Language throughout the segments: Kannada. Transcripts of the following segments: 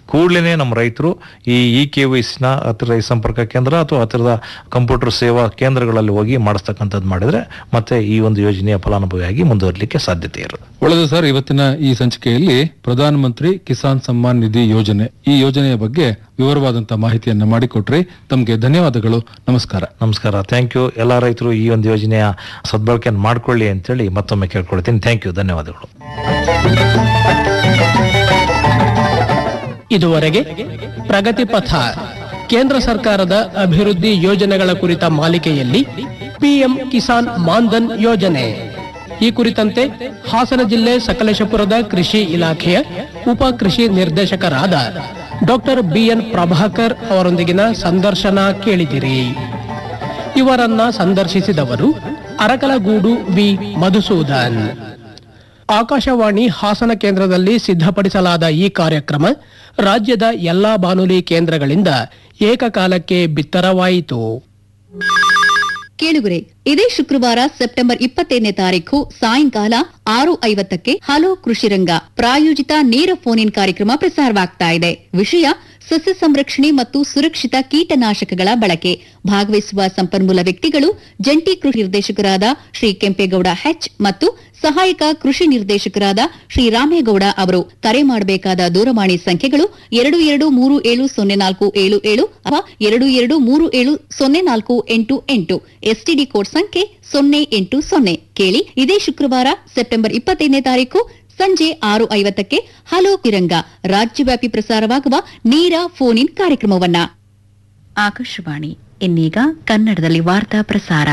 ಕೂಡಲೇ ನಮ್ಮ ರೈತರು ಈ ಇ ಕೆ ವೈಸ್ನ ಹತ್ತಿರ ಈ ಸಂಪರ್ಕ ಕೇಂದ್ರ ಅಥವಾ ಹತ್ತಿರದ ಕಂಪ್ಯೂಟರ್ ಸೇವಾ ಕೇಂದ್ರಗಳಲ್ಲಿ ಹೋಗಿ ಮಾಡಿಸ್ತಕ್ಕಂಥದ್ದು ಮಾಡಿದ್ರೆ ಮತ್ತೆ ಈ ಒಂದು ಯೋಜನೆಯ ಫಲಾನುಭವಿಯಾಗಿ ಮುಂದುವರಲಿಕ್ಕೆ ಸಾಧ್ಯತೆ ಇರುತ್ತೆ ಒಳ್ಳೆಯದು ಸರ್ ಇವತ್ತಿನ ಈ ಸಂಚಿಕೆಯಲ್ಲಿ ಪ್ರಧಾನ ಮಂತ್ರಿ ಕಿಸಾನ್ ಸಮ್ಮಾನ್ ನಿಧಿ ಯೋಜನೆ ಈ ಯೋಜನೆಯ ಬಗ್ಗೆ ವಿವರವಾದಂತಹ ಮಾಹಿತಿಯನ್ನ ಮಾಡಿಕೊಟ್ರಿ ತಮಗೆ ಧನ್ಯವಾದಗಳು ನಮಸ್ಕಾರ ನಮಸ್ಕಾರ ಥ್ಯಾಂಕ್ ಯು ಎಲ್ಲ ರೈತರು ಈ ಒಂದು ಯೋಜನೆಯ ಸದ್ಬಳಕೆಯನ್ನು ಮಾಡ್ಕೊಳ್ಳಿ ಅಂತೇಳಿ ಮತ್ತೊಮ್ಮೆ ಕೇಳ್ಕೊಳ್ತೀನಿ ಥ್ಯಾಂಕ್ ಯು ಧನ್ಯವಾದಗಳು ಇದುವರೆಗೆ ಪ್ರಗತಿ ಪಥ ಕೇಂದ್ರ ಸರ್ಕಾರದ ಅಭಿವೃದ್ಧಿ ಯೋಜನೆಗಳ ಕುರಿತ ಮಾಲಿಕೆಯಲ್ಲಿ ಪಿಎಂ ಕಿಸಾನ್ ಮಾನ್ಧನ್ ಯೋಜನೆ ಈ ಕುರಿತಂತೆ ಹಾಸನ ಜಿಲ್ಲೆ ಸಕಲೇಶಪುರದ ಕೃಷಿ ಇಲಾಖೆಯ ಉಪ ಕೃಷಿ ನಿರ್ದೇಶಕರಾದ ಡಾಕ್ಟರ್ ಬಿಎನ್ ಪ್ರಭಾಕರ್ ಅವರೊಂದಿಗಿನ ಸಂದರ್ಶನ ಕೇಳಿದಿರಿ ಇವರನ್ನ ಸಂದರ್ಶಿಸಿದವರು ಅರಕಲಗೂಡು ವಿ ಮಧುಸೂದನ್ ಆಕಾಶವಾಣಿ ಹಾಸನ ಕೇಂದ್ರದಲ್ಲಿ ಸಿದ್ಧಪಡಿಸಲಾದ ಈ ಕಾರ್ಯಕ್ರಮ ರಾಜ್ಯದ ಎಲ್ಲಾ ಬಾನುಲಿ ಕೇಂದ್ರಗಳಿಂದ ಏಕಕಾಲಕ್ಕೆ ಬಿತ್ತರವಾಯಿತು ಕೇಳುಗರೆ ಇದೇ ಶುಕ್ರವಾರ ಸೆಪ್ಟೆಂಬರ್ ಇಪ್ಪತ್ತೈದನೇ ತಾರೀಕು ಸಾಯಂಕಾಲ ಆರು ಐವತ್ತಕ್ಕೆ ಹಲೋ ಕೃಷಿರಂಗ ಪ್ರಾಯೋಜಿತ ನೇರ ಫೋನ್ ಇನ್ ಕಾರ್ಯಕ್ರಮ ಪ್ರಸಾರವಾಗ್ತಾ ಇದೆ ವಿಷಯ ಸಸ್ಯ ಸಂರಕ್ಷಣೆ ಮತ್ತು ಸುರಕ್ಷಿತ ಕೀಟನಾಶಕಗಳ ಬಳಕೆ ಭಾಗವಹಿಸುವ ಸಂಪನ್ಮೂಲ ವ್ಯಕ್ತಿಗಳು ಜಂಟಿ ಕೃಷಿ ನಿರ್ದೇಶಕರಾದ ಶ್ರೀ ಕೆಂಪೇಗೌಡ ಹೆಚ್ ಮತ್ತು ಸಹಾಯಕ ಕೃಷಿ ನಿರ್ದೇಶಕರಾದ ಶ್ರೀ ರಾಮೇಗೌಡ ಅವರು ಕರೆ ಮಾಡಬೇಕಾದ ದೂರವಾಣಿ ಸಂಖ್ಯೆಗಳು ಎರಡು ಎರಡು ಮೂರು ಏಳು ಸೊನ್ನೆ ನಾಲ್ಕು ಏಳು ಏಳು ಅಥವಾ ಎರಡು ಎರಡು ಮೂರು ಏಳು ಸೊನ್ನೆ ನಾಲ್ಕು ಎಂಟು ಎಂಟು ಎಸ್ಟಿಡಿ ಕೋಡ್ ಸಂಖ್ಯೆ ಸೊನ್ನೆ ಎಂಟು ಸೊನ್ನೆ ಕೇಳಿ ಇದೇ ಶುಕ್ರವಾರ ಸೆಪ್ಟೆಂಬರ್ ಇಪ್ಪತ್ತೈದನೇ ತಾರೀಕು ಸಂಜೆ ಆರು ಐವತ್ತಕ್ಕೆ ಹಲೋ ಕಿರಂಗ ರಾಜ್ಯವ್ಯಾಪಿ ಪ್ರಸಾರವಾಗುವ ನೇರ ಫೋನ್ ಇನ್ ಕಾರ್ಯಕ್ರಮವನ್ನ ಆಕಾಶವಾಣಿ ಇನ್ನೀಗ ಕನ್ನಡದಲ್ಲಿ ವಾರ್ತಾ ಪ್ರಸಾರ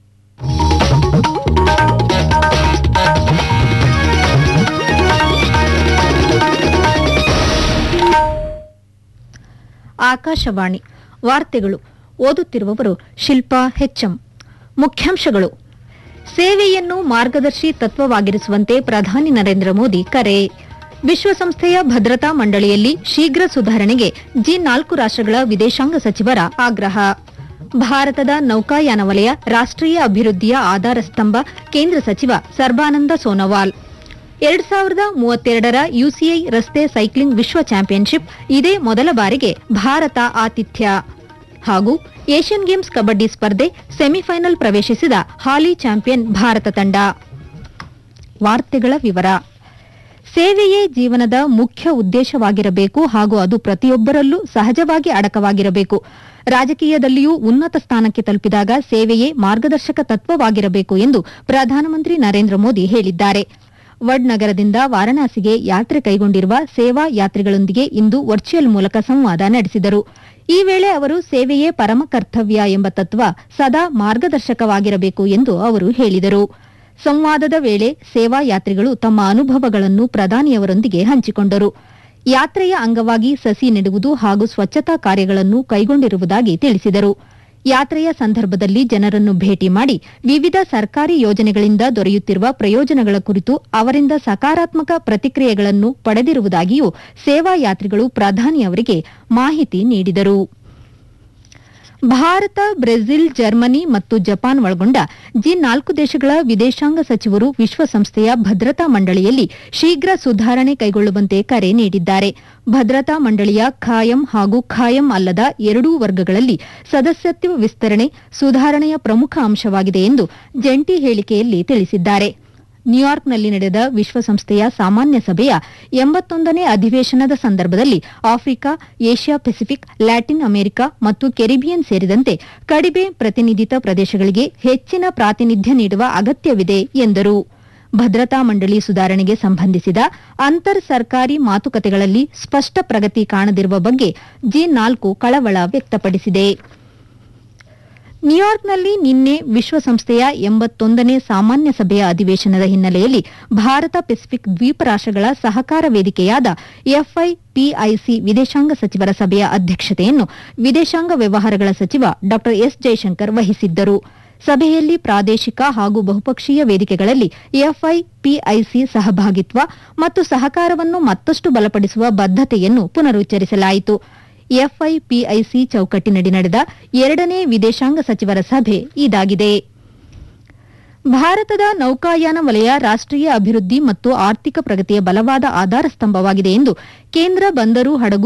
ಆಕಾಶವಾಣಿ ವಾರ್ತೆಗಳು ಓದುತ್ತಿರುವವರು ಶಿಲ್ಪಾ ಹೆಚ್ಎಂ ಮುಖ್ಯಾಂಶಗಳು ಸೇವೆಯನ್ನು ಮಾರ್ಗದರ್ಶಿ ತತ್ವವಾಗಿರಿಸುವಂತೆ ಪ್ರಧಾನಿ ನರೇಂದ್ರ ಮೋದಿ ಕರೆ ವಿಶ್ವಸಂಸ್ಥೆಯ ಭದ್ರತಾ ಮಂಡಳಿಯಲ್ಲಿ ಶೀಘ್ರ ಸುಧಾರಣೆಗೆ ಜಿ ನಾಲ್ಕು ರಾಷ್ಟ್ರಗಳ ವಿದೇಶಾಂಗ ಸಚಿವರ ಆಗ್ರಹ ಭಾರತದ ನೌಕಾಯಾನ ವಲಯ ರಾಷ್ಟ್ರೀಯ ಅಭಿವೃದ್ಧಿಯ ಆಧಾರ ಸ್ತಂಭ ಕೇಂದ್ರ ಸಚಿವ ಸರ್ಬಾನಂದ ಸೋನೋವಾಲ್ ಎರಡ್ ಸಾವಿರದ ಮೂವತ್ತೆರಡರ ಯುಸಿಐ ರಸ್ತೆ ಸೈಕ್ಲಿಂಗ್ ವಿಶ್ವ ಚಾಂಪಿಯನ್ಶಿಪ್ ಇದೇ ಮೊದಲ ಬಾರಿಗೆ ಭಾರತ ಆತಿಥ್ಯ ಹಾಗೂ ಏಷ್ಯನ್ ಗೇಮ್ಸ್ ಕಬಡ್ಡಿ ಸ್ಪರ್ಧೆ ಸೆಮಿಫೈನಲ್ ಪ್ರವೇಶಿಸಿದ ಹಾಲಿ ಚಾಂಪಿಯನ್ ಭಾರತ ತಂಡ ವಾರ್ತೆಗಳ ವಿವರ ಸೇವೆಯೇ ಜೀವನದ ಮುಖ್ಯ ಉದ್ದೇಶವಾಗಿರಬೇಕು ಹಾಗೂ ಅದು ಪ್ರತಿಯೊಬ್ಬರಲ್ಲೂ ಸಹಜವಾಗಿ ಅಡಕವಾಗಿರಬೇಕು ರಾಜಕೀಯದಲ್ಲಿಯೂ ಉನ್ನತ ಸ್ಥಾನಕ್ಕೆ ತಲುಪಿದಾಗ ಸೇವೆಯೇ ಮಾರ್ಗದರ್ಶಕ ತತ್ವವಾಗಿರಬೇಕು ಎಂದು ಪ್ರಧಾನಮಂತ್ರಿ ನರೇಂದ್ರ ಮೋದಿ ಹೇಳಿದ್ದಾರೆ ವಡ್ ನಗರದಿಂದ ವಾರಣಾಸಿಗೆ ಯಾತ್ರೆ ಕೈಗೊಂಡಿರುವ ಸೇವಾ ಯಾತ್ರಿಗಳೊಂದಿಗೆ ಇಂದು ವರ್ಚುವಲ್ ಮೂಲಕ ಸಂವಾದ ನಡೆಸಿದರು ಈ ವೇಳೆ ಅವರು ಸೇವೆಯೇ ಪರಮ ಕರ್ತವ್ಯ ಎಂಬ ತತ್ವ ಸದಾ ಮಾರ್ಗದರ್ಶಕವಾಗಿರಬೇಕು ಎಂದು ಅವರು ಹೇಳಿದರು ಸಂವಾದದ ವೇಳೆ ಸೇವಾ ಯಾತ್ರಿಗಳು ತಮ್ಮ ಅನುಭವಗಳನ್ನು ಪ್ರಧಾನಿಯವರೊಂದಿಗೆ ಹಂಚಿಕೊಂಡರು ಯಾತ್ರೆಯ ಅಂಗವಾಗಿ ಸಸಿ ನೆಡುವುದು ಹಾಗೂ ಸ್ವಚ್ಛತಾ ಕಾರ್ಯಗಳನ್ನು ಕೈಗೊಂಡಿರುವುದಾಗಿ ತಿಳಿಸಿದರು ಯಾತ್ರೆಯ ಸಂದರ್ಭದಲ್ಲಿ ಜನರನ್ನು ಭೇಟಿ ಮಾಡಿ ವಿವಿಧ ಸರ್ಕಾರಿ ಯೋಜನೆಗಳಿಂದ ದೊರೆಯುತ್ತಿರುವ ಪ್ರಯೋಜನಗಳ ಕುರಿತು ಅವರಿಂದ ಸಕಾರಾತ್ಮಕ ಪ್ರತಿಕ್ರಿಯೆಗಳನ್ನು ಪಡೆದಿರುವುದಾಗಿಯೂ ಸೇವಾ ಯಾತ್ರಿಗಳು ಪ್ರಧಾನಿಯವರಿಗೆ ಮಾಹಿತಿ ನೀಡಿದರು ಭಾರತ ಬ್ರೆಜಿಲ್ ಜರ್ಮನಿ ಮತ್ತು ಜಪಾನ್ ಒಳಗೊಂಡ ಜಿ ನಾಲ್ಕು ದೇಶಗಳ ವಿದೇಶಾಂಗ ಸಚಿವರು ವಿಶ್ವಸಂಸ್ಥೆಯ ಭದ್ರತಾ ಮಂಡಳಿಯಲ್ಲಿ ಶೀಘ್ರ ಸುಧಾರಣೆ ಕೈಗೊಳ್ಳುವಂತೆ ಕರೆ ನೀಡಿದ್ದಾರೆ ಭದ್ರತಾ ಮಂಡಳಿಯ ಖಾಯಂ ಹಾಗೂ ಖಾಯಂ ಅಲ್ಲದ ಎರಡೂ ವರ್ಗಗಳಲ್ಲಿ ಸದಸ್ಯತ್ವ ವಿಸ್ತರಣೆ ಸುಧಾರಣೆಯ ಪ್ರಮುಖ ಅಂಶವಾಗಿದೆ ಎಂದು ಜಂಟಿ ಹೇಳಿಕೆಯಲ್ಲಿ ತಿಳಿಸಿದ್ದಾರೆ ನ್ಯೂಯಾರ್ಕ್ನಲ್ಲಿ ನಡೆದ ವಿಶ್ವಸಂಸ್ಥೆಯ ಸಾಮಾನ್ಯ ಸಭೆಯ ಎಂಬತ್ತೊಂದನೇ ಅಧಿವೇಶನದ ಸಂದರ್ಭದಲ್ಲಿ Africa Asia Pacific Latin America ಮತ್ತು ಕೆರಿಬಿಯನ್ ಸೇರಿದಂತೆ ಕಡಿಮೆ ಪ್ರತಿನಿಧಿತ ಪ್ರದೇಶಗಳಿಗೆ ಹೆಚ್ಚಿನ ಪ್ರಾತಿನಿಧ್ಯ ನೀಡುವ ಅಗತ್ಯವಿದೆ ಎಂದರು ಭದ್ರತಾ ಮಂಡಳಿ ಸುಧಾರಣೆಗೆ ಸಂಬಂಧಿಸಿದ ಅಂತರ್ ಸರ್ಕಾರಿ ಮಾತುಕತೆಗಳಲ್ಲಿ ಸ್ಪಷ್ಟ ಪ್ರಗತಿ ಕಾಣದಿರುವ ಬಗ್ಗೆ ಜಿ ನಾಲ್ಕು ಕಳವಳ ವ್ಯಕ್ತಪಡಿಸಿದೆ ನ್ಯೂಯಾರ್ಕ್ನಲ್ಲಿ ನಿನ್ನೆ ವಿಶ್ವಸಂಸ್ಥೆಯ ಎಂಬತ್ತೊಂದನೇ ಸಾಮಾನ್ಯ ಸಭೆಯ ಅಧಿವೇಶನದ ಹಿನ್ನೆಲೆಯಲ್ಲಿ ಭಾರತ ಪೆಸಿಫಿಕ್ ದ್ವೀಪ ರಾಷ್ಟ್ರಗಳ ಸಹಕಾರ ವೇದಿಕೆಯಾದ ಎಫ್ಐಪಿಐಸಿ ವಿದೇಶಾಂಗ ಸಚಿವರ ಸಭೆಯ ಅಧ್ಯಕ್ಷತೆಯನ್ನು ವಿದೇಶಾಂಗ ವ್ಯವಹಾರಗಳ ಸಚಿವ ಡಾ ಎಸ್ ಜೈಶಂಕರ್ ವಹಿಸಿದ್ದರು ಸಭೆಯಲ್ಲಿ ಪ್ರಾದೇಶಿಕ ಹಾಗೂ ಬಹುಪಕ್ಷೀಯ ವೇದಿಕೆಗಳಲ್ಲಿ ಎಫ್ಐಪಿಐಸಿ ಸಹಭಾಗಿತ್ವ ಮತ್ತು ಸಹಕಾರವನ್ನು ಮತ್ತಷ್ಟು ಬಲಪಡಿಸುವ ಬದ್ಧತೆಯನ್ನು ಪುನರುಚ್ಚರಿಸಲಾಯಿತು ಎಫ್ಐಪಿಐಸಿ ಚೌಕಟ್ಟಿನಡಿ ನಡೆದ ಎರಡನೇ ವಿದೇಶಾಂಗ ಸಚಿವರ ಸಭೆ ಇದಾಗಿದೆ ಭಾರತದ ನೌಕಾಯಾನ ವಲಯ ರಾಷ್ಟ್ರೀಯ ಅಭಿವೃದ್ಧಿ ಮತ್ತು ಆರ್ಥಿಕ ಪ್ರಗತಿಯ ಬಲವಾದ ಆಧಾರ ಸ್ತಂಭವಾಗಿದೆ ಎಂದು ಕೇಂದ್ರ ಬಂದರು ಹಡಗು